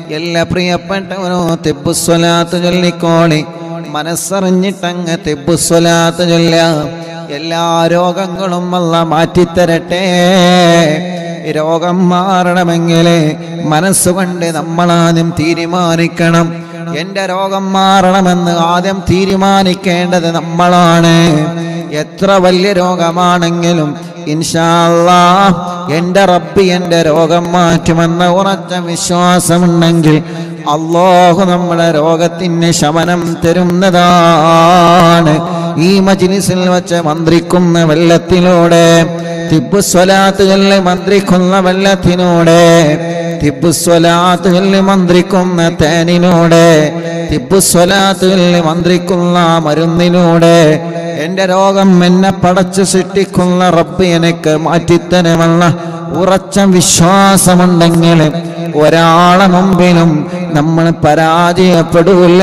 എല്ലാ പ്രിയപ്പെട്ടവനോ തെബുസ്വലാത്ത് ചൊല്ലിക്കോളി മനസ്സറിഞ്ഞിട്ടങ്ങ് തെബുസ്വലാത്ത് ചൊല്ല എല്ലാ രോഗങ്ങളും അല്ല മാറ്റിത്തരട്ടെ രോഗം മാറണമെങ്കിൽ മനസ്സുകൊണ്ട് നമ്മളാദ്യം തീരുമാനിക്കണം എൻ്റെ രോഗം മാറണമെന്ന് ആദ്യം തീരുമാനിക്കേണ്ടത് നമ്മളാണ് എത്ര വലിയ രോഗമാണെങ്കിലും ഇൻഷാല്ലാ എൻ്റെ റബ്ബി എൻ്റെ രോഗം മാറ്റുമെന്ന ഉറച്ച വിശ്വാസമുണ്ടെങ്കിൽ അള്ളാഹു നമ്മുടെ രോഗത്തിന് ശമനം തരുന്നതാണ് ഈ മജിലിസിൽ വെച്ച് മന്ത്രിക്കുന്ന വെള്ളത്തിലൂടെ തിബുസ്വലാത്ത് ചൊല്ലി മന്ത്രിക്കുന്ന വെള്ളത്തിനൂടെ തിബുസ്വലാത്ത് ചൊല്ലി മന്ത്രിക്കുന്ന തേനിലൂടെ തിബുസ്വലാത്ത് ചൊല്ലി മന്ത്രിക്കുന്ന മരുന്നിലൂടെ എൻ്റെ രോഗം എന്നെ പടച്ചു സൃഷ്ടിക്കുന്ന റബ്ബ് എനിക്ക് മാറ്റിത്തരുമെന്ന ഉറച്ച വിശ്വാസമുണ്ടെങ്കിൽ ഒരാളെ മുമ്പിലും നമ്മൾ പരാജയപ്പെടില്ല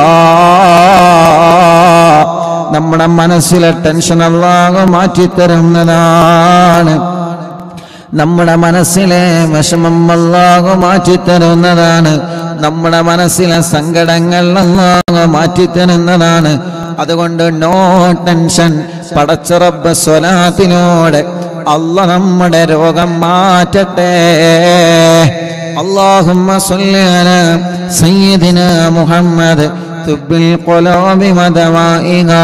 നമ്മുടെ മനസ്സിലെ ടെൻഷൻ അല്ലാതെ മാറ്റിത്തരുന്നതാണ് നമ്മുടെ മനസ്സിലെ വിഷമം അല്ലാതെ മാറ്റിത്തരുന്നതാണ് നമ്മുടെ മനസ്സിലെ സങ്കടങ്ങൾ അല്ലാതെ മാറ്റിത്തരുന്നതാണ് അതുകൊണ്ട് നോ ടെൻഷൻ പടച്ചറബ് സ്വലാത്തിനോട് അല്ല നമ്മുടെ രോഗം മാറ്റട്ടെ اللهم صل على سيدنا محمد طب القلوب ودوائها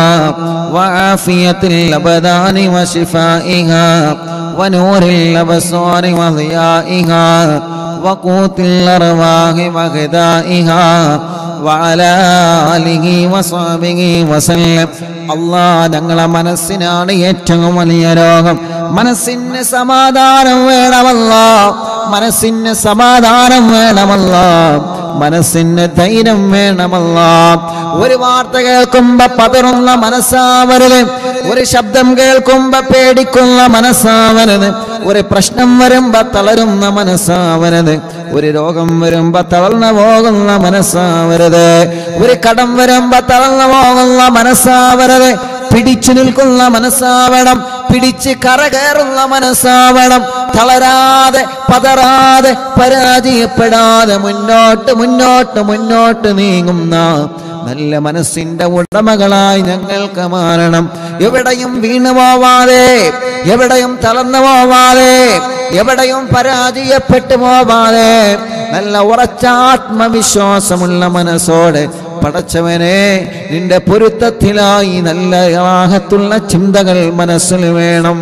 وعافية الأبدان وشفائها ونور الأبصار وضيائها وقوت الأرواح وغذائها وعلى آله وصحبه وسلم അള്ളാ ഞങ്ങളെ മനസ്സിനാണ് ഏറ്റവും വലിയ രോഗം മനസ്സിന് സമാധാനം വേണമല്ല മനസ്സിന് സമാധാനം വേണമല്ല മനസ്സിന് ധൈര്യം വേണമല്ല ഒരു വാർത്ത കേൾക്കുമ്പോ പതറുന്ന മനസ്സാവരുത് ഒരു ശബ്ദം കേൾക്കുമ്പോ പേടിക്കുന്ന മനസ്സാവരുത് ഒരു പ്രശ്നം വരുമ്പോ തളരുന്ന മനസ്സാവരുത് ഒരു രോഗം വരുമ്പോ തളർന്നു പോകുന്ന മനസ്സാവരുത് ഒരു കടം വരുമ്പോ തളർന്നു പോകുന്ന മനസ്സാവരുത് പിടിച്ചു നിൽക്കുന്ന മനസ്സാവണം പിടിച്ച് കറകയറുന്ന മനസ്സാവണം തളരാതെ പതറാതെ പരാജയപ്പെടാതെ മുന്നോട്ട് മുന്നോട്ട് മുന്നോട്ട് നീങ്ങുന്ന നല്ല മനസ്സിന്റെ ഉടമകളായി ഞങ്ങൾക്ക് മാറണം എവിടെയും വീണു പോവാതെ എവിടെയും തളർന്നു പോവാതെ എവിടെയും പരാജയപ്പെട്ടു പോവാതെ നല്ല ഉറച്ച ആത്മവിശ്വാസമുള്ള മനസ്സോടെ പടച്ചവനെ നിന്റെ പൊരുത്തത്തിലായി നല്ല റാഹത്തുള്ള ചിന്തകൾ മനസ്സിൽ വേണം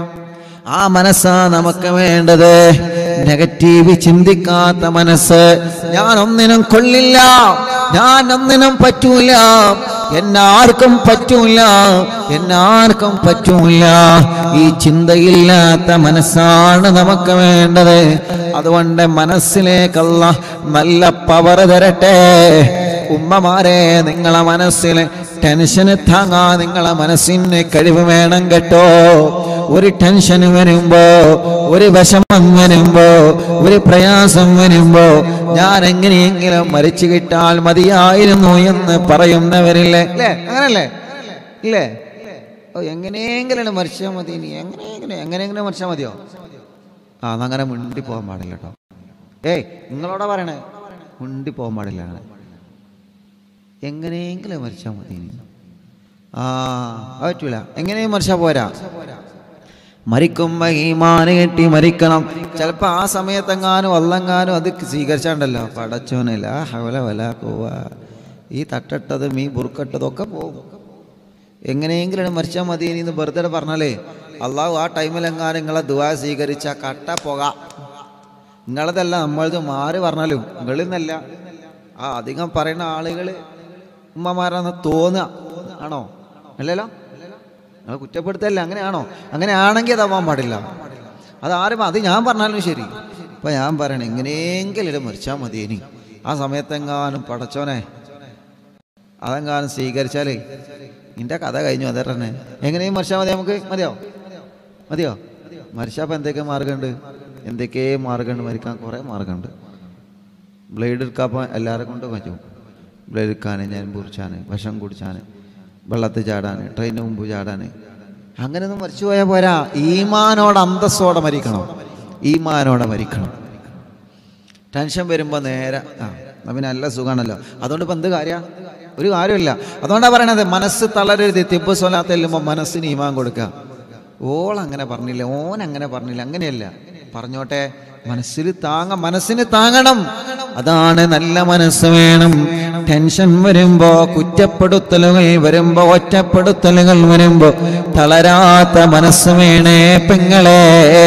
ആ മനസ്സാ നമുക്ക് വേണ്ടത് നെഗറ്റീവ് ചിന്തിക്കാത്ത മനസ്സ് ഞാൻ ഒന്നിനും കൊള്ളില്ല ഞാൻ ഒന്നിനും പറ്റൂല എന്നാർക്കും പറ്റൂല എന്നാർക്കും പറ്റൂല ഈ ചിന്തയില്ലാത്ത മനസ്സാണ് നമുക്ക് വേണ്ടത് അതുകൊണ്ട് മനസ്സിലേക്കുള്ള നല്ല പവർ തരട്ടെ ഉമ്മമാരെ നിങ്ങളെ മനസ്സിൽ ടെൻഷന് താങ്ങാ നിങ്ങളെ മനസ്സിന് കഴിവ് വേണം കേട്ടോ ഒരു ടെൻഷൻ വരുമ്പോ ഒരു വിഷമം വരുമ്പോ ഒരു പ്രയാസം വരുമ്പോ ഞാൻ എങ്ങനെയെങ്കിലും മരിച്ചു കിട്ടാൽ മതിയായിരുന്നു എന്ന് പറയുന്നവരില്ലേ അല്ലേ അങ്ങനല്ലേ ഇല്ലേ ഓ എങ്ങനെയെങ്കിലും മരിച്ചാൽ മതി ഇനി എങ്ങനെയെങ്കിലും എങ്ങനെയെങ്കിലും മരിച്ചാൽ മതിയോ ആ അങ്ങനെ മുണ്ടി പോകാൻ പാടില്ല കേട്ടോ ഏയ് നിങ്ങളോടാ പറയണേ മുണ്ടി പോകാൻ പാടില്ല അങ്ങനെ എങ്ങനെയെങ്കിലും മരിച്ചാൽ മതി ഇനി. ആ അത് പറ്റൂല എങ്ങനെയും മരിച്ചാൽ പോരാ മരിക്കുമ്പോ ഈമാന് കെട്ടി മരിക്കണം ചിലപ്പോ ആ സമയത്തെങ്ങാനും വള്ളങ്ങാനും അത് സ്വീകരിച്ചാണ്ടല്ലോ പടച്ചോനല്ല ഹവല വല പോവ ഈ തട്ടട്ടതും ഈ ബുറുക്കട്ടതും ഒക്കെ പോകും എങ്ങനെയെങ്കിലും മരിച്ചാൽ മതി ഇനി എന്ന് വെറുതെ പറഞ്ഞാലേ അള്ളാഹു ആ ടൈമിലെങ്ങാനും നിങ്ങളെ ദുവാ സ്വീകരിച്ച കട്ട പുക നിങ്ങളതല്ല നമ്മളത് മാറി പറഞ്ഞാലും നിങ്ങളിൽ നിന്നല്ല ആ അധികം പറയുന്ന ആളുകൾ ഉമ്മമാരാന്ന് തോന്നുക ആണോ അല്ലല്ലോ നിങ്ങൾ കുറ്റപ്പെടുത്തല്ല അങ്ങനെയാണോ അങ്ങനെ ആണെങ്കിൽ അതാവാൻ പാടില്ല അത് ആരും അത് ഞാൻ പറഞ്ഞാലും ശരി ഇപ്പം ഞാൻ പറയണേ എങ്ങനെയെങ്കിലും ഇത് മരിച്ചാൽ മതി ഇനി ആ സമയത്തെങ്ങാനും പടച്ചോനെ അതെങ്ങാനും സ്വീകരിച്ചാലേ നിന്റെ കഥ കഴിഞ്ഞു അതേ തന്നെ എങ്ങനെയും മരിച്ചാൽ മതി നമുക്ക് മതിയോ മതിയോ മരിച്ചപ്പോൾ എന്തൊക്കെ മാർഗമുണ്ട് എന്തൊക്കെ മാർഗമുണ്ട് മരിക്കാൻ കുറേ മാർഗമുണ്ട് ബ്ലേഡ് എടുക്കാപ്പോൾ എല്ലാവരെ കൊണ്ടും പറ്റും ബ്ലേഡ് എടുക്കാൻ ഞാൻ പൊറിച്ചാൻ വിഷം കുടിച്ചാൻ വെള്ളത്തിൽ ചാടാൻ ട്രെയിനിന് മുമ്പ് ചാടാൻ അങ്ങനെയൊന്നും മരിച്ചു പോയാൽ പോരാ ഈമാനോട് അന്തസ്സോടെ മരിക്കണം ഈമാനോടെ മരിക്കണം ടെൻഷൻ വരുമ്പോൾ നേരെ ആ എന്നാ പിന്നെ നല്ല സുഖമാണല്ലോ അതുകൊണ്ട് ഇപ്പം എന്ത് കാര്യ ഒരു കാര്യമില്ല അതുകൊണ്ടാണ് പറയണത് മനസ്സ് തളരരുത് തിപ്പ് സ്വലാത്ത് ചെല്ലുമ്പോൾ മനസ്സിന് ഈമാൻ കൊടുക്കുക ഓൾ അങ്ങനെ പറഞ്ഞില്ല ഓൻ അങ്ങനെ പറഞ്ഞില്ല അങ്ങനെയല്ല പറഞ്ഞോട്ടെ മനസ്സിൽ താങ്ങ മനസ്സിന് താങ്ങണം അതാണ് നല്ല മനസ്സ് വേണം ടെൻഷൻ വരുമ്പോ കുറ്റപ്പെടുത്തലുകൾ വരുമ്പോ ഒറ്റപ്പെടുത്തലുകൾ വരുമ്പോ തളരാത്ത മനസ്സ് വേണേ പെങ്ങളെ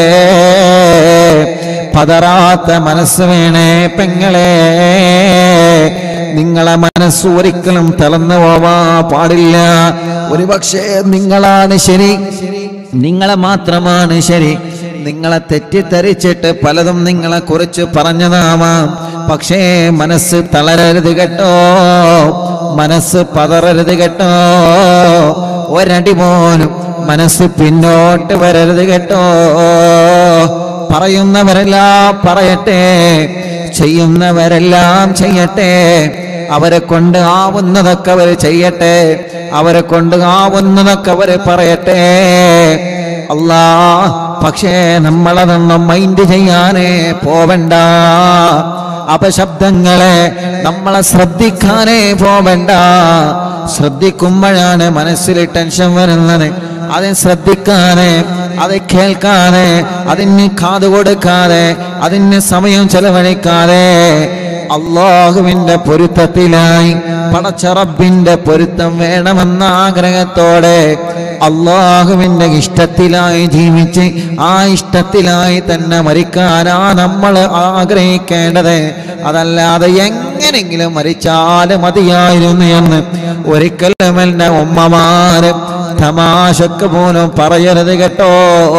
പതറാത്ത മനസ്സ് വേണേ പെങ്ങളെ നിങ്ങളെ മനസ്സ് ഒരിക്കലും തളർന്നു പോവാ പാടില്ല ഒരുപക്ഷെ നിങ്ങളാണ് ശരി നിങ്ങളെ മാത്രമാണ് ശരി നിങ്ങളെ തെറ്റിദ്ധരിച്ചിട്ട് പലതും നിങ്ങളെ കുറിച്ച് പറഞ്ഞതാവാം പക്ഷേ മനസ്സ് തളരരുത് കേട്ടോ മനസ്സ് പതറരുത് കേട്ടോ ഒരടി പോലും മനസ്സ് പിന്നോട്ട് വരരുത് കേട്ടോ പറയുന്നവരെല്ലാം പറയട്ടെ ചെയ്യുന്നവരെല്ലാം ചെയ്യട്ടെ അവരെ കൊണ്ട് ആവുന്നതൊക്കെ അവർ ചെയ്യട്ടെ അവരെ കൊണ്ട് ആവുന്നതൊക്കെ അവർ പറയട്ടെ അല്ലാ പക്ഷേ നമ്മളതൊന്നും മൈൻഡ് ചെയ്യാനേ പോവണ്ട അപശബ്ദങ്ങളെ നമ്മളെ ശ്രദ്ധിക്കാനേ പോവണ്ട ശ്രദ്ധിക്കുമ്പോഴാണ് മനസ്സിൽ ടെൻഷൻ വരുന്നത് അതിനെ ശ്രദ്ധിക്കാതെ അത് കേൾക്കാതെ അതിന് കാത് കൊടുക്കാതെ അതിന് സമയം ചെലവഴിക്കാതെ അള്ളാഹുവിന്റെ പൊരുത്തത്തിലായി പടച്ചറബിന്റെ പൊരുത്തം വേണമെന്ന ആഗ്രഹത്തോടെ അള്ളാഹുവിന്റെ ഇഷ്ടത്തിലായി ജീവിച്ച് ആ ഇഷ്ടത്തിലായി തന്നെ മരിക്കാനാ നമ്മൾ ആഗ്രഹിക്കേണ്ടത് അതല്ലാതെ എങ്ങനെങ്കിലും മരിച്ചാല് മതിയായിരുന്നു എന്ന് ഒരിക്കലും എൻ്റെ ഉമ്മമാര് തമാശക്ക് പോലും പറയരുത് കേട്ടോ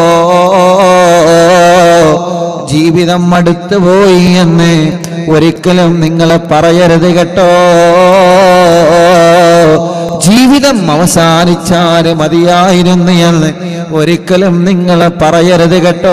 ജീവിതം അടുത്തു പോയി എന്ന് ഒരിക്കലും നിങ്ങൾ പറയരുത് കേട്ടോ ജീവിതം അവസാനിച്ചാല് മതിയായിരുന്നു എന്ന് ഒരിക്കലും നിങ്ങൾ പറയരുത് കേട്ടോ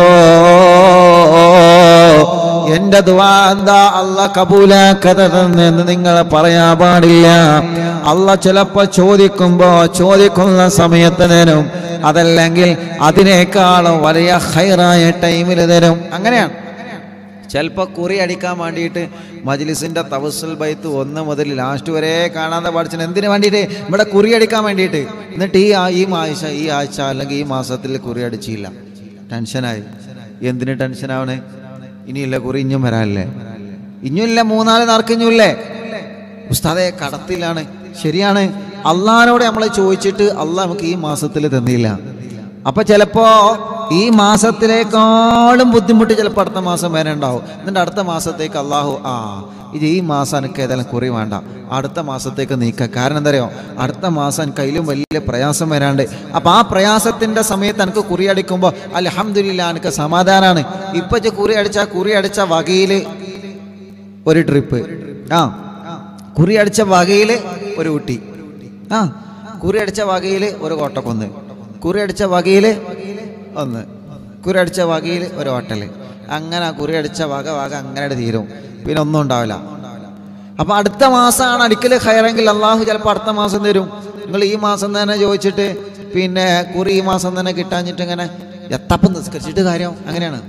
എന്റെ ദുവാ എന്താ അല്ല കബൂലാക്കതെന്ന് നിങ്ങൾ പറയാൻ പാടില്ല അല്ല ചിലപ്പോ ചോദിക്കുമ്പോ ചോദിക്കുന്ന സമയത്ത് തരും അതല്ലെങ്കിൽ അതിനേക്കാളും വലിയ ഹൈറായ ടൈമിൽ തരും അങ്ങനെയാണ് ചിലപ്പോൾ കുറി അടിക്കാൻ വേണ്ടിയിട്ട് മജ്ലിസിൻ്റെ തവസുൽ ബൈത്ത് ഒന്ന് മുതൽ ലാസ്റ്റ് വരെ കാണാതെ പഠിച്ചത് എന്തിനു വേണ്ടിയിട്ട് ഇവിടെ കുറി അടിക്കാൻ വേണ്ടിയിട്ട് എന്നിട്ട് ഈ ആ- ഈ ആഴ്ച ഈ ആഴ്ച അല്ലെങ്കിൽ ഈ മാസത്തിൽ കുറി അടിച്ചില്ല ടെൻഷനായി എന്തിന് ടെൻഷനാവണേ ഇനിയില്ല കുറി ഇഞ്ഞും വരാനല്ലേ ഇഞ്ഞുമില്ല മൂന്നാല് നാർക്കിഞ്ഞുമില്ലേ ഉസ്താദെ കടത്തിലാണ് ശരിയാണ് അള്ളഹാനോട് നമ്മൾ ചോദിച്ചിട്ട് അള്ളാഹ് നമുക്ക് ഈ മാസത്തിൽ തന്നില്ല അപ്പൊ ചിലപ്പോ ഈ മാസത്തിലേക്കാളും ബുദ്ധിമുട്ട് ചിലപ്പോൾ അടുത്ത മാസം വരെ ഉണ്ടാവും എന്നിട്ട് അടുത്ത മാസത്തേക്ക് അള്ളാഹു ആ ഇത് ഈ മാസം എനിക്ക് ഏതായാലും കുറി വേണ്ട അടുത്ത മാസത്തേക്ക് നീക്കുക കാരണം എന്താ അറിയോ അടുത്ത മാസം എനിക്ക് അതിലും വലിയ പ്രയാസം വരാണ്ട് അപ്പൊ ആ പ്രയാസത്തിന്റെ സമയത്ത് എനിക്ക് കുറി അടിക്കുമ്പോൾ അലഹമില്ല എനിക്ക് സമാധാനമാണ് ഇപ്പൊ ഇജ്ജ് കുറി അടിച്ച കുറി അടിച്ച വകയില് ഒരു ട്രിപ്പ് ആ കുറി അടിച്ച വകയിൽ ഒരു ഊട്ടി ആ കുറി അടിച്ച വകയിൽ ഒരു കോട്ടക്കൊന്ന് കുറി അടിച്ച വകയിൽ ഒന്ന് കുറി അടിച്ച വകയിൽ ഒരു ഹോട്ടല് അങ്ങനെ ആ കുറി അടിച്ച വക വക അങ്ങനെ തീരും പിന്നെ ഒന്നും ഉണ്ടാവില്ല അപ്പൊ അടുത്ത മാസമാണ് അടിക്കൽ ഹയറെങ്കിൽ അള്ളാഹു ചിലപ്പോൾ അടുത്ത മാസം തരും നിങ്ങൾ ഈ മാസം തന്നെ ചോദിച്ചിട്ട് പിന്നെ കുറി ഈ മാസം തന്നെ കിട്ടാഞ്ഞിട്ട് ഇങ്ങനെ എത്തപ്പം നിസ്കരിച്ചിട്ട് കാര്യം അങ്ങനെയാണ്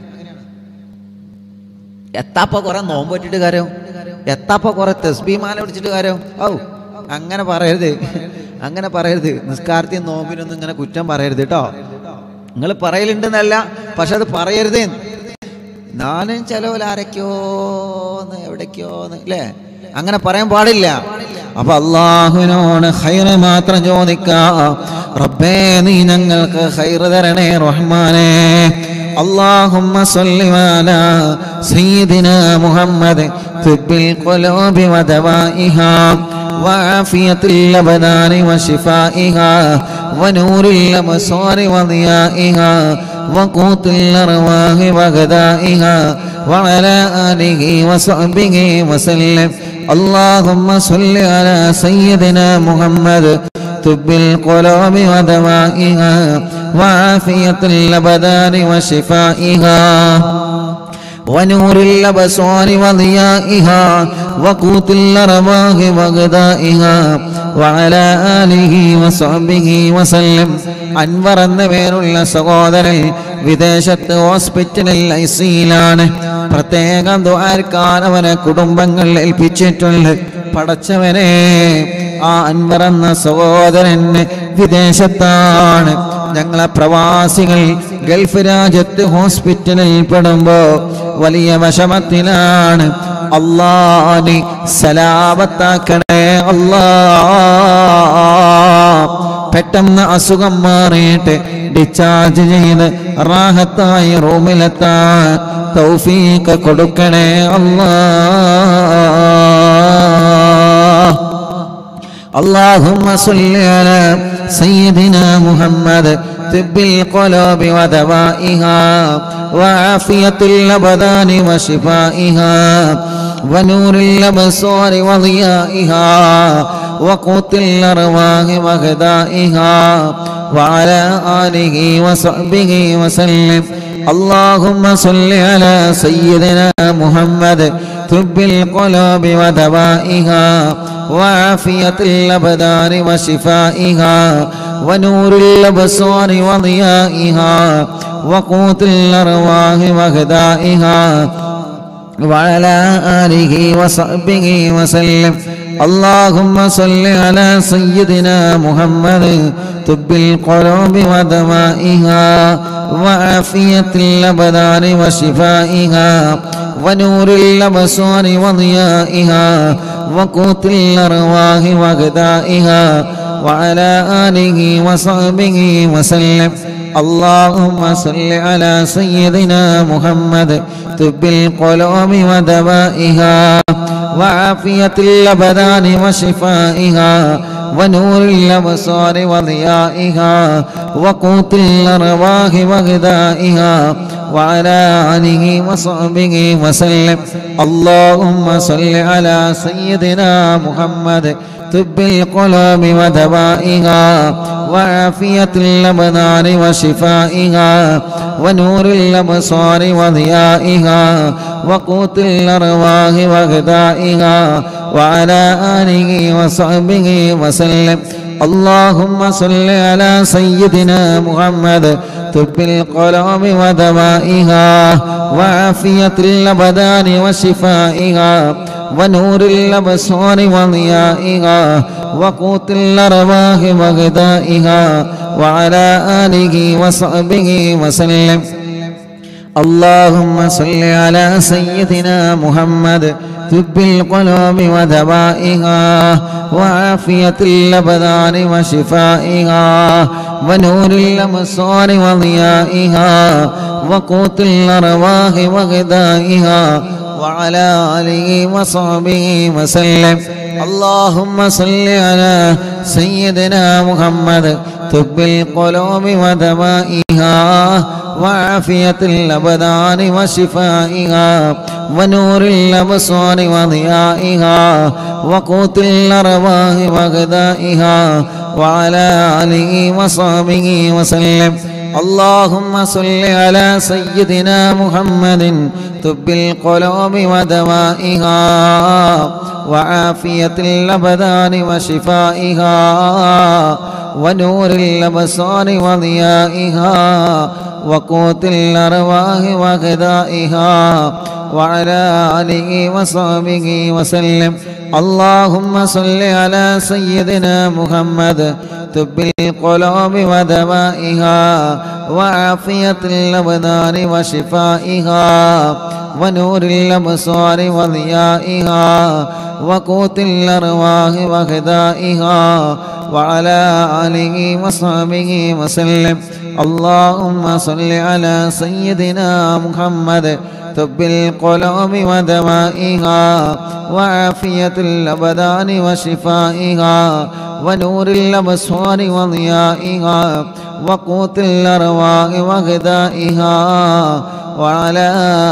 എത്താപ്പ കുറെ നോമ്പ് പറ്റിയിട്ട് കാര്യം എത്താപ്പ കുറെ തസ്ബീമാല പിടിച്ചിട്ട് കാര്യം ഔ അങ്ങനെ പറയരുത് അങ്ങനെ പറയരുത് നിസ്കാരത്തിൽ നോമ്പിനൊന്നും ഇങ്ങനെ കുറ്റം പറയരുത് കേട്ടോ നിങ്ങൾ പറയലുണ്ടെന്നല്ല പക്ഷെ അത് പറയരുത് ഞാനും ചിലവിൽ ആരൊക്കെയോന്ന് എവിടേക്കോന്ന് അല്ലേ അങ്ങനെ പറയാൻ പാടില്ല അപ്പൊ അള്ളാഹുവിനോട് ഹൈറ് മാത്രം ചോദിക്കാം റബ്ബേ നീ ഞങ്ങൾക്ക് ഹൈറ് തരണേ റഹ്മാനേ اللهم صل على سيدنا محمد طب القلوب ودوائها وعافية الأبدان وشفائها ونور الأبصار وضيائها وقوت الأرواح وغذائها وعلى آله وصحبه وسلم اللهم صل على سيدنا محمد طب القلوب ودوائها وعافية الأبدان وشفائها ونور الأبصار وضيائها وقوت الأرواح وغذائها وعلى آله وصحبه وسلم അൻവർ എന്ന പേരുള്ള സഹോദരൻ വിദേശത്ത് ഹോസ്പിറ്റലിൽ ഐസിയിലാണ് പ്രത്യേകം ദ്വാരക്കാൻ അവനെ കുടുംബങ്ങൾ ഏൽപ്പിച്ചിട്ടുണ്ട് പടച്ചവനെ ആ അൻവർ എന്ന സഹോദരന് വിദേശത്താണ് ഞങ്ങളെ പ്രവാസികൾ ഗൾഫ് രാജ്യത്ത് ഹോസ്പിറ്റലിൽ പെടുമ്പോ വലിയ വിഷമത്തിലാണ് അള്ളാനി സലാപത്താക്കണേ അല്ലാ പെട്ടെന്ന് അസുഖം മാറിയിട്ട് ഡിസ്ചാർജ് ചെയ്ത് റാഹത്തായി റൂമിലെത്താൻ തൗഫീക്ക് കൊടുക്കണേ അല്ലാ اللهم صل على سيدنا محمد طب القلوب ودوائها وعافية الأبدان وشفائها ونور الأبصار وضيائها وقوت الأرواح وغذائها وعلى آله وصحبه وسلم اللهم صل على سيدنا محمد طب القلوب ودوائها وعافية الأبدان وشفائها ونور الأبصار وضيائها وقوت الأرواح وغذائها وعلى آله وصحبه وسلم اللهم صل على سيدنا محمد طب القلوب ودمائها وعافية الأبدان وشفائها ونور الأبصار وضيائها وقوت الأرواح وغذائها وعلى آله وصحبه وسلم اللهم صل على سيدنا محمد طب القلوب ودوائها وعافية الأبدان وشفائها ونور الأبصار وضيائها وقوت الأرواح وغذائها وعلى آله وصحبه وسلم اللهم صل على سيدنا محمد طب القلوب ودوائها وعافية الأبدان وشفائها ونور الأبصار وضيائها وقوت الأرواح وغذائها وعلى آله وصحبه وسلم اللهم صل على سيدنا محمد طب القلوب ودوائها وعافية الأبدان وشفائها ونور الأبصار وضيائها وقوت الأرواح وغذائها وعلى آله وصحبه وسلم اللهم صل على سيدنا محمد طب القلوب ودوائها وعافية الأبدان وشفائها ونور الأبصار وضيائها وقوت الأرواح وغذائها وعلى آله وصحبه وسلم اللهم صل على سيدنا محمد طب القلوب ودمائها وعافية الأبدان وشفائها ونور الأبصار وضيائها وقوت الأرواح وغذائها وعلى آله وصحبه وسلم اللهم صل على سيدنا محمد طب القلوب ودوائها وعافية الأبدان وشفائها ونور الأبصار وضيائها وقوت الأرواح وغذائها وعلى آله وصحبه وسلم اللهم صل على سيدنا محمد طب القلوب ودمائها وعافية الأبدان وشفائها ونور الأبصار وضيائها وقوت الأرواح وغذائها وعلى آله وصحبه وسلم اللهم صل على سيدنا محمد طب القلوب ودمائها وعافية الأبدان وشفائها ونور الأبصار وضيائها وقوت الأرواح وغذائها وعلى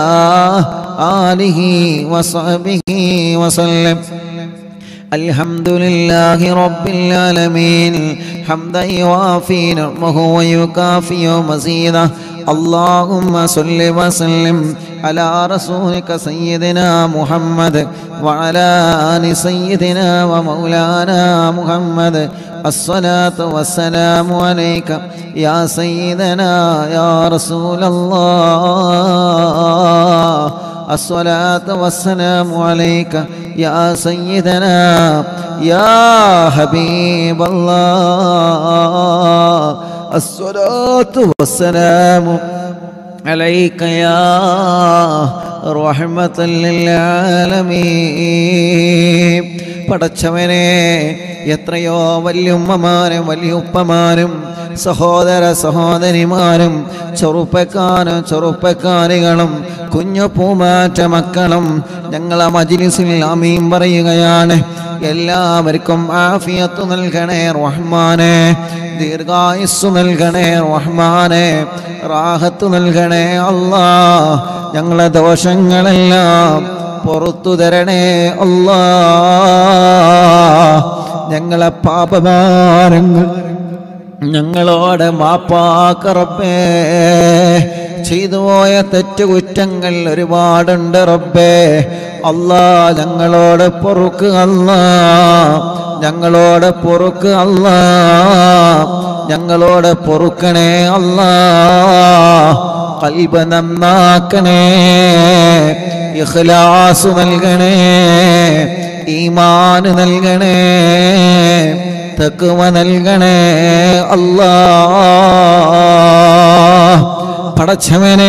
آله وصحبه وسلم الحمد لله رب العالمين حمدا يوافي نعمه ويكافئ مزيده اللهم صل وسلم على رسولك سيدنا محمد وعلى آل سيدنا ومولانا محمد الصلاة والسلام عليك يا سيدنا يا رسول الله الصلاة والسلام عليك يا سيدنا يا حبيب الله الصلاة والسلام عليك يا رحمة للعالمين പടച്ചവനെ എത്രയോ വല്യുമ്മമാരും വലിയുപ്പമാരും സഹോദര സഹോദരിമാരും ചെറുപ്പക്കാരും ചെറുപ്പക്കാരികളും കുഞ്ഞു പൂമാറ്റ മക്കളും ഞങ്ങളെ മജിലിസിൽ അമീൻ പറയുകയാണ് എല്ലാവർക്കും ആഫിയത്ത് നൽകണേ റഹ്മാനെ ദീർഘായുസ് നൽകണേ റഹ്മാനെ റാഹത്ത് നൽകണേ അല്ലാ ഞങ്ങളെ ദോഷങ്ങളെല്ലാം പുറത്തു തരണേ അല്ലാ ഞങ്ങളെ പാപഭാരങ്ങൾ ഞങ്ങളോട് മാപ്പാക്കറബേ ചെയ്തു പോയ തെറ്റുകുറ്റങ്ങൾ ഒരുപാടുണ്ട് റബ്ബേ അല്ലാ ഞങ്ങളോട് പൊറുക്ക് അല്ലാ ഞങ്ങളോട് പൊറുക്ക് അല്ലാ ഞങ്ങളോട് പൊറുക്കണേ അല്ലാ കൽബ് നന്നാക്കണേ ഇഖ്ലാസ് നൽകണേ ഈമാൻ നൽകണേ തക്കുവ നൽകണേ അല്ലാ പടച്ചവനെ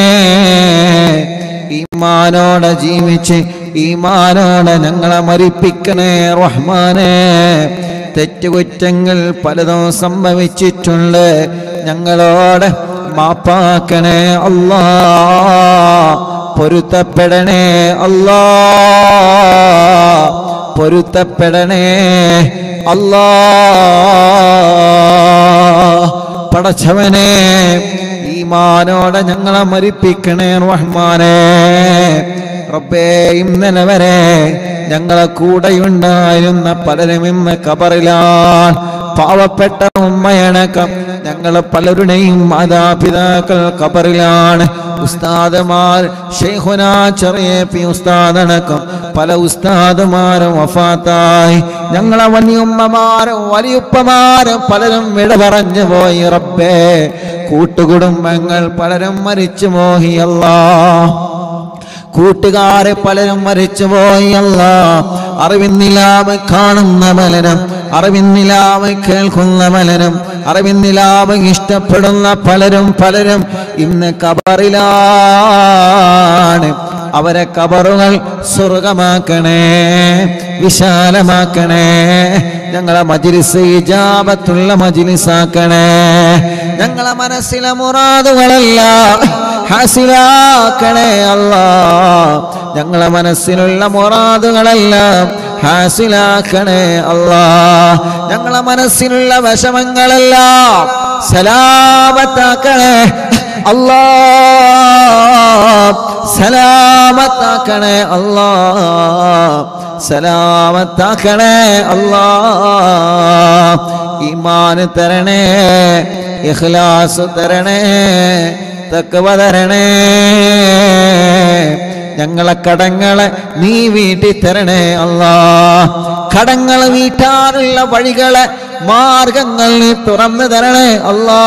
ഈമാനോടെ ജീവിച്ച് ഈമാനോടെ ഞങ്ങളെ മരിപ്പിക്കണേ റഹ്മാനെ തെറ്റുകുറ്റങ്ങൾ പലതും സംഭവിച്ചിട്ടുണ്ട് ഞങ്ങളോട് മാപ്പാക്കണേ അല്ലാ പൊരുത്തപ്പെടണേ അല്ലാ പൊരുത്തപ്പെടണേ അല്ലാ പടച്ചവനെ ഈമാനോടെ ഞങ്ങളെ മരിപ്പിക്കണേ റഹ്മാനെ റബ്ബേ ഇന്നലെ വരെ ഞങ്ങളെ കൂടെയുണ്ടായിരുന്ന പലരും ഇന്ന് കബറിലാണ് പാവപ്പെട്ട ഉമ്മയണക്കം ഞങ്ങൾ പലരുടെയും മാതാപിതാക്കൾ കബറിലാണ് ഉസ്താദുമാർ ഷെയ്ഖുന ചെറിയ പി ഉസ്താദടക്കം പല ഉസ്താദുമാരും വഫാത്തായി ഞങ്ങളെ വലിയുമ്മമാരും വലിയുപ്പമാരും പലരും വിട പറഞ്ഞു പോയി റബ്ബേ കൂട്ടുകുടുംബങ്ങൾ പലരും മരിച്ചു പോയി കൂട്ടുകാരെ പലരും മരിച്ചു പോയല്ല അറിവിന്നിലാവ് കാണുന്ന പലരും അറിവിന്നിലാവ് കേൾക്കുന്ന പലരും അറിവിന്നിലാവ് ഇഷ്ടപ്പെടുന്ന പലരും പലരും ഇന്ന് കബറിലാണ് അവരെ കബറുകൾ സ്വർഗമാക്കണേ വിശാലമാക്കണേ ഞങ്ങളെ മജിലിസ് ഇജാബത്തുള്ള മജിലിസാക്കണേ ഞങ്ങളെ മനസ്സിലെ മുറാദുകളല്ല ഹാസിലാക്കണേ അല്ല ഞങ്ങളെ മനസ്സിലുള്ള മുറാദുകളെല്ലാം ഹാസിലാക്കണേ അല്ല ഞങ്ങളെ മനസ്സിലുള്ള വിഷമങ്ങളെല്ലാം സലാമത്താക്കണേ അല്ലാ സലാമത്താക്കണേ അല്ലാ സലാമത്താക്കണേ അല്ലാ ഈമാൻ തരണേ ഇഖ്ലാസ് തരണേ തക്കവ തരണേ ഞങ്ങളെ കടങ്ങളെ നീ വീട്ടി തരണേ അല്ലാ കടങ്ങൾ വീട്ടാനുള്ള വഴികളെ മാർഗങ്ങൾ നീ തുറന്നു തരണേ അല്ലാ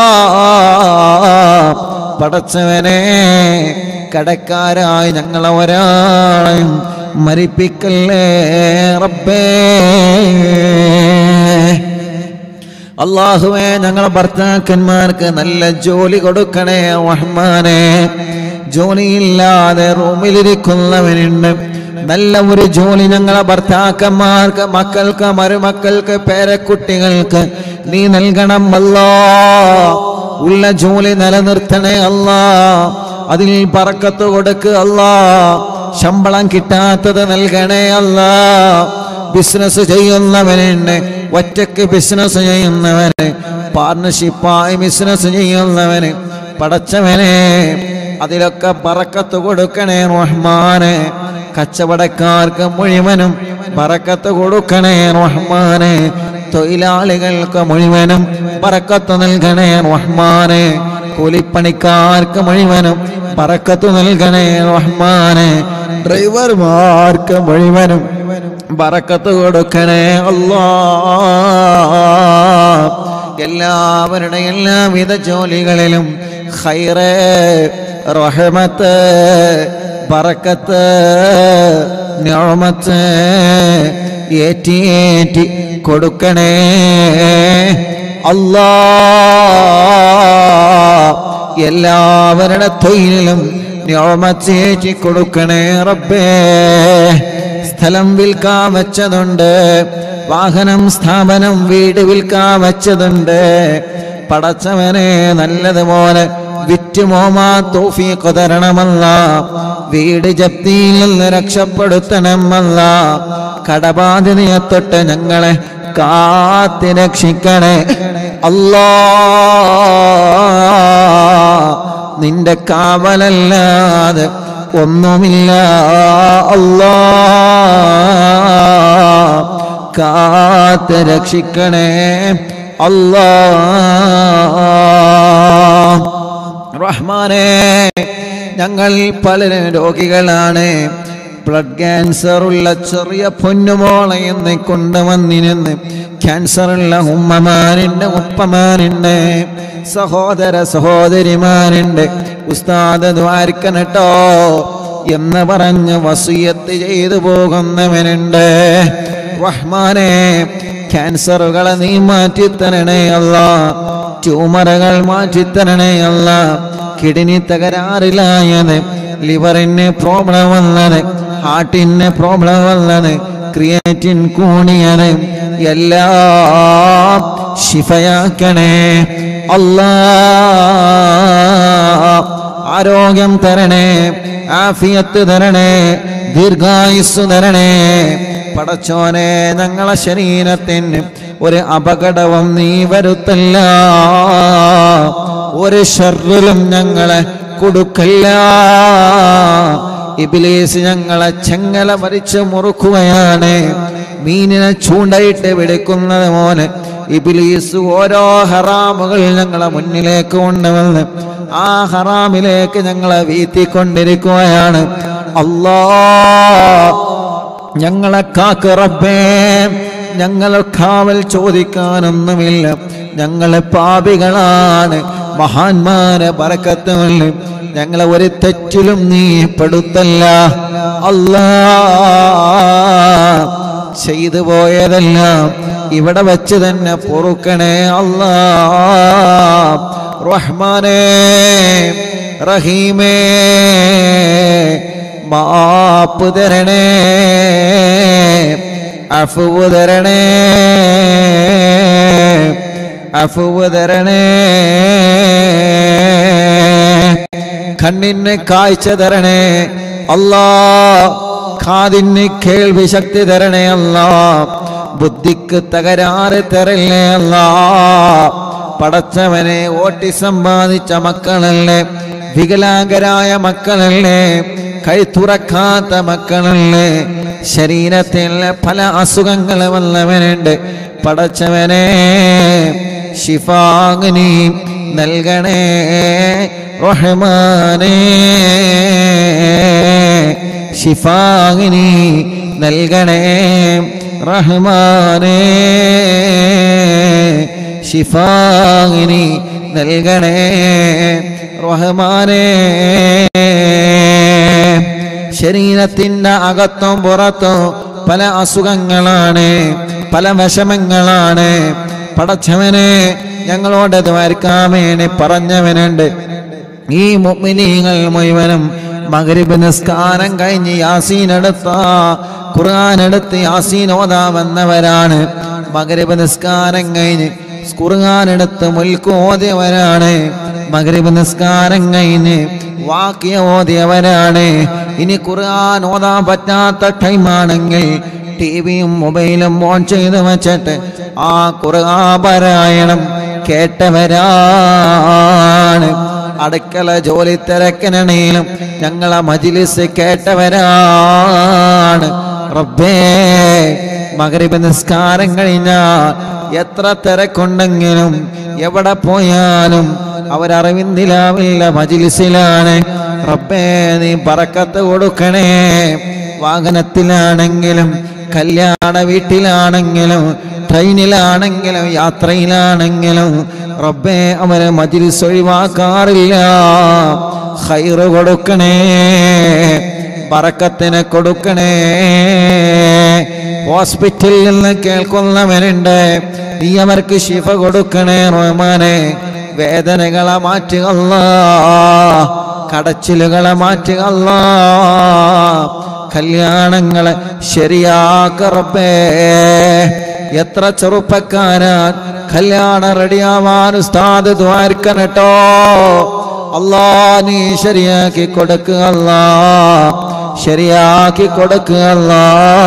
പടച്ചവനെ കടക്കാരായി ഞങ്ങളെ ഒരാളെയും മരിപ്പിക്കല്ലേ റബ്ബേ അള്ളാഹുവേ ഞങ്ങളെ ഭർത്താക്കന്മാർക്ക് നല്ല ജോലി കൊടുക്കണേ റഹ്മാനെ ജോലിയില്ലാതെ റൂമിലിരിക്കുന്നവനുണ്ട് നല്ല ഒരു ജോലി ഞങ്ങളെ ഭർത്താക്കന്മാർക്ക് മക്കൾക്ക് മരുമക്കൾക്ക് പേരക്കുട്ടികൾക്ക് നീ നൽകണം അല്ലാ ഉള്ള ജോലി നിലനിർത്തണേ അല്ലാ അതിൽ പറക്കത്ത് കൊടുക്കുക അല്ലാ ശമ്പളം കിട്ടാത്തത് നൽകണേ അല്ലാ ബിസിനസ് ചെയ്യുന്നവനുണ്ട് ഒറ്റക്ക് ബിസിനസ് ചെയ്യുന്നവന് പാർട്ണർഷിപ്പായി ബിസിനസ് ചെയ്യുന്നവന് പടച്ചവനെ അതിലൊക്കെ പറക്കത്ത് കൊടുക്കണേ റഹ്മാനെ കച്ചവടക്കാർക്ക് മുഴുവനും പറക്കത്ത് കൊടുക്കണേ റഹ്മാനെ തൊഴിലാളികൾക്ക് മുഴുവനും പറക്കത്ത് നൽകണേ റഹ്മാനെ കൂലിപ്പണിക്കാർക്ക് മുഴുവനും പറക്കത്ത് നൽകണേ റഹ്മാനെ ഡ്രൈവർമാർക്ക് മുഴുവനും ബറക്കത്ത് കൊടുക്കണേ അല്ലാ എല്ലാവരുടെ എല്ലാവിധ ജോലികളിലും ഖൈറ് റഹ്മത്ത് ബറക്കത്ത് ഞോമത്ത് ഏറ്റി ഏറ്റി കൊടുക്കണേ അല്ലാ എല്ലാവരുടെ തൊഴിലും ഞോമച്ചേറ്റി കൊടുക്കണേ റബ്ബേ സ്ഥലം വിൽക്കാൻ വെച്ചതുണ്ട് വാഹനം സ്ഥാപനം വീട് വിൽക്കാൻ വെച്ചതുണ്ട് പടച്ചവനെ നല്ലതുപോലെ വിറ്റുമോമാ തോഫീക്ക് തരണമല്ല വീട് ജപ്തിയിൽ നിന്ന് രക്ഷപ്പെടുത്തണമല്ല കടബാധിതയെ തൊട്ട് ഞങ്ങളെ കാത്തി രക്ഷിക്കണേ അല്ലാ നിന്റെ കാവലല്ലാതെ ഒന്നുമില്ല അല്ലാ കാത്ത് രക്ഷിക്കണേ അല്ലാ റഹ്മാനെ ഞങ്ങൾ പലരും രോഗികളാണ് ബ്ലഡ് ക്യാൻസർ ഉള്ള ചെറിയ പൊന്നുമോളെ എന്ന് കൊണ്ടുവന്നിരുന്ന് ക്യാൻസർ ഉള്ള ഉമ്മമാരുണ്ട് ഉപ്പമാരുണ്ട് സഹോദര സഹോദരിമാരുണ്ട് ഉസ്താദ് ദ്വാരിക്കനട്ടോ എന്ന് പറഞ്ഞ് വസീയത്ത് ചെയ്തു പോകുന്നവനുണ്ട് റഹ്മാനെ ക്യാൻസറുകളെ നീ മാറ്റിത്തരണേ അല്ല ട്യൂമറുകൾ മാറ്റിത്തരണേ അല്ല കിഡ്നി തകരാറിലായത് ലിവറിന് പ്രോബ്ലം വന്നത് ഹാർട്ടിന് പ്രോബ്ലം വന്നത് ക്രിയേറ്റിൻ കൂണിയത് എല്ലാം ശിഫയാക്കണേ അല്ലാ ആരോഗ്യം തരണേ ആഫിയത്ത് തരണേ ദീർഘായുസ് തരണേ പടച്ചോനെ ഞങ്ങളെ ശരീരത്തിന് ഒരു അപകടവും നീ വരുത്തല്ല ഒരു ഷർറിലും ഞങ്ങളെ കൊടുക്കല്ല ഇബിലീസ് ഞങ്ങളെ ചെങ്ങല വരിച്ച് മുറുക്കുകയാണ് മീനിനെ ചൂണ്ടയിട്ട് വിളിക്കുന്നത് പോലെ ഇബിലീസ് ഓരോ ഹറാമുകൾ ഞങ്ങളെ മുന്നിലേക്ക് കൊണ്ടുവന്ന് ആ ഹറാമിലേക്ക് ഞങ്ങളെ വീത്തിക്കൊണ്ടിരിക്കുകയാണ് അല്ലാ ഞങ്ങളെ കാക്ക് റബ്ബേ ഞങ്ങളെ കാവൽ ചോദിക്കാനൊന്നുമില്ല ഞങ്ങളെ പാപികളാണ് മഹാന്മാരെ പറക്കത്തുമില്ല ഞങ്ങളെ ഒരു തെറ്റിലും നീ പെടുത്തല്ല അല്ലാ ചെയ്തു പോയതെല്ലാം ഇവിടെ വെച്ച് തന്നെ പൊറുക്കണേ അല്ലാ റഹ്മാനേ റഹീമേ മാപ്പ് തരണേ അഫുവ് തരണേ അഫുവ് തരണേ കണ്ണിന് കാഴ്ച തരണേ അല്ലാ കാതിന് കേൾവി ശക്തി തരണേ അല്ലാ ബുദ്ധിക്ക് തകരാറ് തരല്ലേ അല്ലാ പടച്ചവനെ ഓട്ടിസം ബാധിച്ച മക്കളല്ലേ വികലാംഗരായ മക്കളല്ലേ കൈ തുറക്കാത്ത മക്കളല്ലേ ശരീരത്തിൽ പല അസുഖങ്ങൾ വന്നവനുണ്ട് പടച്ചവനെ ഷിഫാഗ്നി നൽകണേ റഹ്മാനേ ഷിഫാഗ്നി നൽകണേ റഹ്മാനേ ഷിഫാഗ്നി നൽകണേ റഹ്മാനേ ശരീരത്തിൻ്റെ അകത്തും പുറത്തും പല അസുഖങ്ങളാണ് പല വിഷമങ്ങളാണ് പടച്ചവനെ ഞങ്ങളോട് ദ്വാരക്കാമേനെ പറഞ്ഞവനുണ്ട് ഈ മുഅ്മിനീങ്ങൾ മുഴുവനും മഗ്രിബ് നിസ്കാരം കഴിഞ്ഞ് യാസീൻ എടുത്ത ഖുർആൻ എടുത്ത് യാസീൻ ഓതാമെന്നവരാണ് മഗ്രിബ് നിസ്കാരം കഴിഞ്ഞ് ഖുർആൻ എടുത്ത് മുൽക്ക് ഓതിയവരാണ് മഗ്രിബ് നിസ്കാരം കഴിഞ്ഞ് വാക്യ ഓതിയവരാണ് ഇനി ഖുർആൻ ഓതാൻ പറ്റാത്ത ടൈമാണെങ്കിൽ ടി വിയും മൊബൈലും ഓൺ ചെയ്ത് വെച്ചിട്ട് ആ ഖുർആൻ പാരായണം കേട്ടവരാണ് അടുക്കള ജോലി തിരക്കിനണയിലും ഞങ്ങളെ മജിലിസ് കേട്ടവരാണ് റബ്ബേ മകരിബ് നിസ്കാരം കഴിഞ്ഞാൽ എത്ര തിരക്കുണ്ടെങ്കിലും എവിടെ പോയാലും അവരറിവിന്ദിലാവില്ല മജിലിസിലാണ് റബ്ബേ നീ പറക്കത്ത് കൊടുക്കണേ വാഹനത്തിലാണെങ്കിലും കല്യാണ വീട്ടിലാണെങ്കിലും ട്രെയിനിലാണെങ്കിലും യാത്രയിലാണെങ്കിലും റബ്ബേ അവരെ മജിലിസ് ഒഴിവാക്കാറില്ല ഹൈറ് കൊടുക്കണേ ബറക്കത്തിനെ കൊടുക്കണേ ഹോസ്പിറ്റലിൽ നിന്ന് കേൾക്കുന്നവരുണ്ട് നീ അവർക്ക് ശിഫ കൊടുക്കണേ റഹ്മാനെ വേദനകളെ മാറ്റുക അല്ലാ കടച്ചിലുകളെ മാറ്റുക അല്ലാ കല്യാണങ്ങളെ ശരിയാക്കറപ്പേ എത്ര ചെറുപ്പക്കാരാ കല്യാണം റെഡിയാവാൻ ഉസ്താദ് ദ്വാരിക്കനട്ടോ അല്ലാ നീ ശരിയാക്കി കൊടുക്കുക അല്ലാ ശരിയാക്കി കൊടുക്കുക അല്ലാ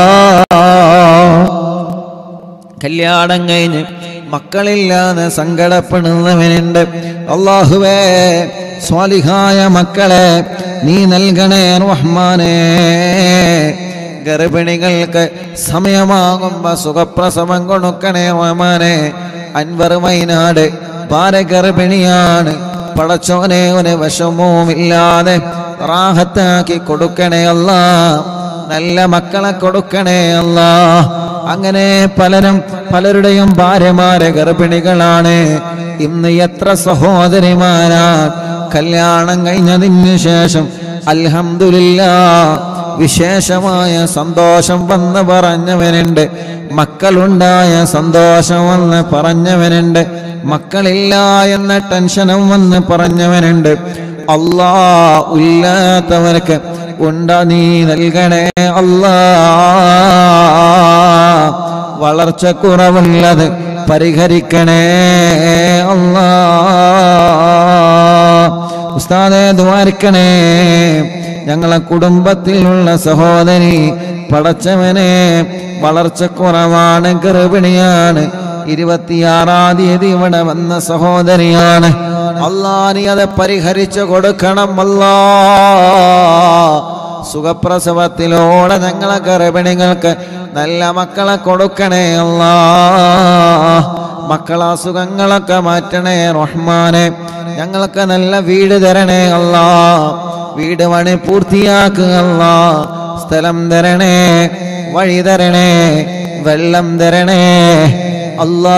കല്യാണം കഴിഞ്ഞ് മക്കളില്ലാതെ സങ്കടപ്പെടുന്നവനുണ്ട് അള്ളാഹുവേ സ്വാലിഹായ മക്കളെ നീ നൽകണേ റഹ്മാനേ ഗർഭിണികൾക്ക് സമയമാകുമ്പോ സുഖപ്രസവം കൊടുക്കണേ റഹ്മാനെ അൻവർ വയനാട് ഭാരഗർഭിണിയാണ് പടച്ചോനെ ഒരു വിഷമവും ഇല്ലാതെ റാഹത്താക്കി കൊടുക്കണേ അല്ലാ നല്ല മക്കളെ കൊടുക്കണേ അല്ല അങ്ങനെ പലരും പലരുടെയും ഭാര്യമാരെ ഗർഭിണികളാണ് ഇന്ന് എത്ര സഹോദരിമാരാ കല്യാണം കഴിഞ്ഞതിന് ശേഷം അൽഹംദുലില്ല വിശേഷമായ സന്തോഷം വന്ന് പറഞ്ഞവനുണ്ട് മക്കളുണ്ടായ സന്തോഷം വന്ന് പറഞ്ഞവനുണ്ട് മക്കളില്ല എന്ന ടെൻഷനും വന്ന് പറഞ്ഞവനുണ്ട് അല്ലാ ഇല്ലാത്തവർക്ക് ഉണ്ട നീ നൽകണേ അല്ലാ വളർച്ച കുറവുള്ളത് പരിഹരിക്കണേ അല്ലാ ഉസ്താദെ ദ്വാരിക്കണേ ഞങ്ങളെ കുടുംബത്തിലുള്ള സഹോദരി പടച്ചവനെ വളർച്ച കുറവാണ് ഗർഭിണിയാണ് ഇരുപത്തിയാറാം തീയതി ഇവിടെ വന്ന സഹോദരിയാണ് അല്ലാ നീ അത് പരിഹരിച്ചു കൊടുക്കണം അല്ലാ സുഖപ്രസവത്തിലൂടെ ഞങ്ങളെ ഗർഭിണികൾക്ക് നല്ല മക്കളെ കൊടുക്കണേ അല്ലാ മക്കളെ അസുഖങ്ങളൊക്കെ മാറ്റണേ റഹ്മാനെ ഞങ്ങൾക്ക് നല്ല വീട് തരണേ അല്ലാ വീട് പണി പൂർത്തിയാക്കുക അല്ലാ സ്ഥലം തരണേ വഴി തരണേ വെള്ളം തരണേ അല്ലാ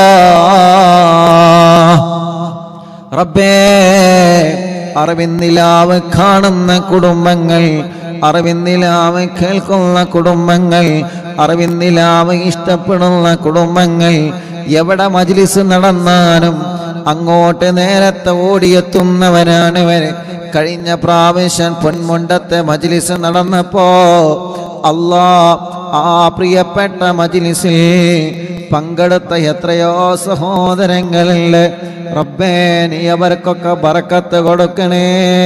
റബ്ബേ അറിവിന്നിലാവ് കാണുന്ന കുടുംബങ്ങൾ അറിവിന്നിലാവ് കേൾക്കുന്ന കുടുംബങ്ങൾ അറിവിന്നിലാവ് ഇഷ്ടപ്പെടുന്ന കുടുംബങ്ങൾ എവിടെ മജ്ലിസ് നടന്നാലും അങ്ങോട്ട് നേരത്തെ ഓടിയെത്തുന്നവരാണ് ഇവര് കഴിഞ്ഞ പ്രാവശ്യം പൊന്മുണ്ടത്തെ മജ്ലിസ് നടന്നപ്പോ അല്ലാ ആ പ്രിയപ്പെട്ട മജ്ലിസിൽ പങ്കെടുത്ത എത്രയോ സഹോദരങ്ങളുണ്ട് റബ്ബേ നീ അവർക്കൊക്കെ ബറക്കത്ത് കൊടുക്കണേ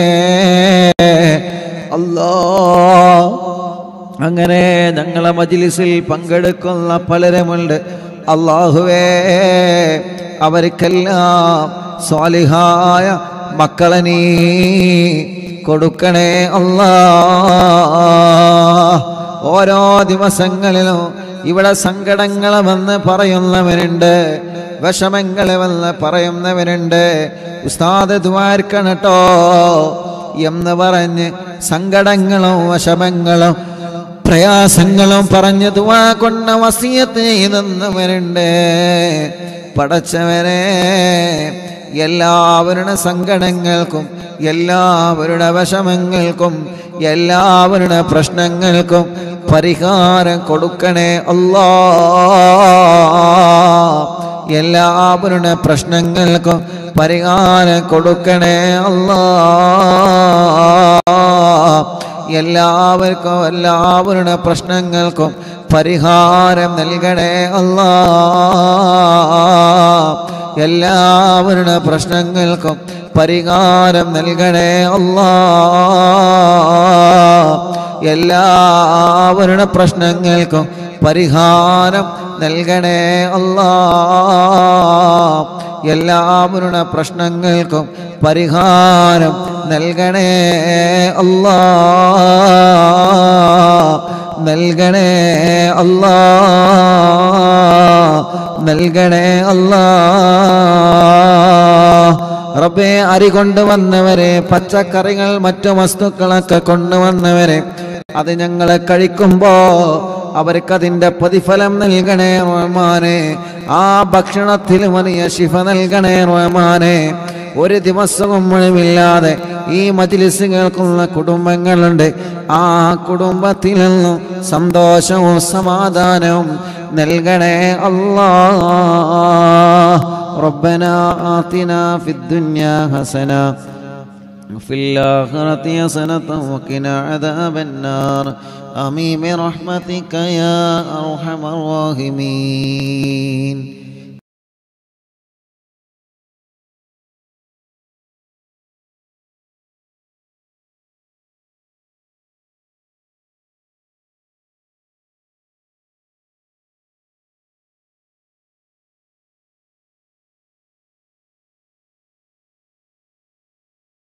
അല്ലാ അങ്ങനെ ഞങ്ങളെ മജ്ലിസിൽ പങ്കെടുക്കുന്ന പലരുമുണ്ട് അള്ളാഹുവേ അവർക്കെല്ലാം സ്വാലിഹായ മക്കളെ നീ കൊടുക്കണേ അല്ലാ ഓരോ ദിവസങ്ങളിലും ഇവിടെ സങ്കടങ്ങൾ വന്ന് പറയുന്നവരുണ്ട് വിഷമങ്ങൾ വന്ന് പറയുന്നവരുണ്ട് ഉസ്താദ് ദ്വാർക്കണട്ടോ എന്ന് പറഞ്ഞ് സങ്കടങ്ങളും വിഷമങ്ങളും പ്രയാസങ്ങളും പറഞ്ഞ് ദുവാ കൊണ്ട വസിയത്ത് ചെയ്തെന്നവരുണ്ട് പടച്ചവരെ എല്ലാവരുടെ സങ്കടങ്ങൾക്കും എല്ലാവരുടെ വിഷമങ്ങൾക്കും എല്ലാവരുടെ പ്രശ്നങ്ങൾക്കും പരിഹാരം കൊടുക്കണേ അല്ലാ എല്ലാവരുടെ പ്രശ്നങ്ങൾക്കും പരിഹാരം കൊടുക്കണേ അല്ലാ എല്ലാവർക്കും എല്ലാവരുടെ പ്രശ്നങ്ങൾക്കും പരിഹാരം നൽകണേ അല്ലാ എല്ലാവരുടെ പ്രശ്നങ്ങൾക്കും പരിഹാരം നൽകണേ അല്ലാ എല്ലാവരുടെ പ്രശ്നങ്ങൾക്കും പരിഹാരം നൽകണേ അല്ലാ എല്ലാവരുടെ പ്രശ്നങ്ങൾക്കും പരിഹാരം നൽകണേ അല്ലാ നൽകണേ അല്ലാ നൽകണേ അല്ലാ റബ്ബേ അരി കൊണ്ടുവന്നവരെ പച്ചക്കറികൾ മറ്റു വസ്തുക്കളൊക്കെ കൊണ്ടുവന്നവരെ അത് ഞങ്ങളെ കഴിക്കുമ്പോ അവർക്കതിൻ്റെ പ്രതിഫലം നൽകണേ റഹ്മാനെ ആ ഭക്ഷണത്തിൽ വലിയ ശിഫ നൽകണേ റഹ്മാനെ ഒരു ദിവസവും മുഴുവില്ലാതെ ഈ മജിലിസ് കേൾക്കുന്ന കുടുംബങ്ങളുണ്ട് ആ കുടുംബത്തിൽ നിന്നും സന്തോഷവും സമാധാനവും നൽകണേ അല്ലാ ربنا آتنا في الدنيا حسنة وفي الآخرة حسنة وقنا عذاب النار آمين برحمتك يا أرحم الراحمين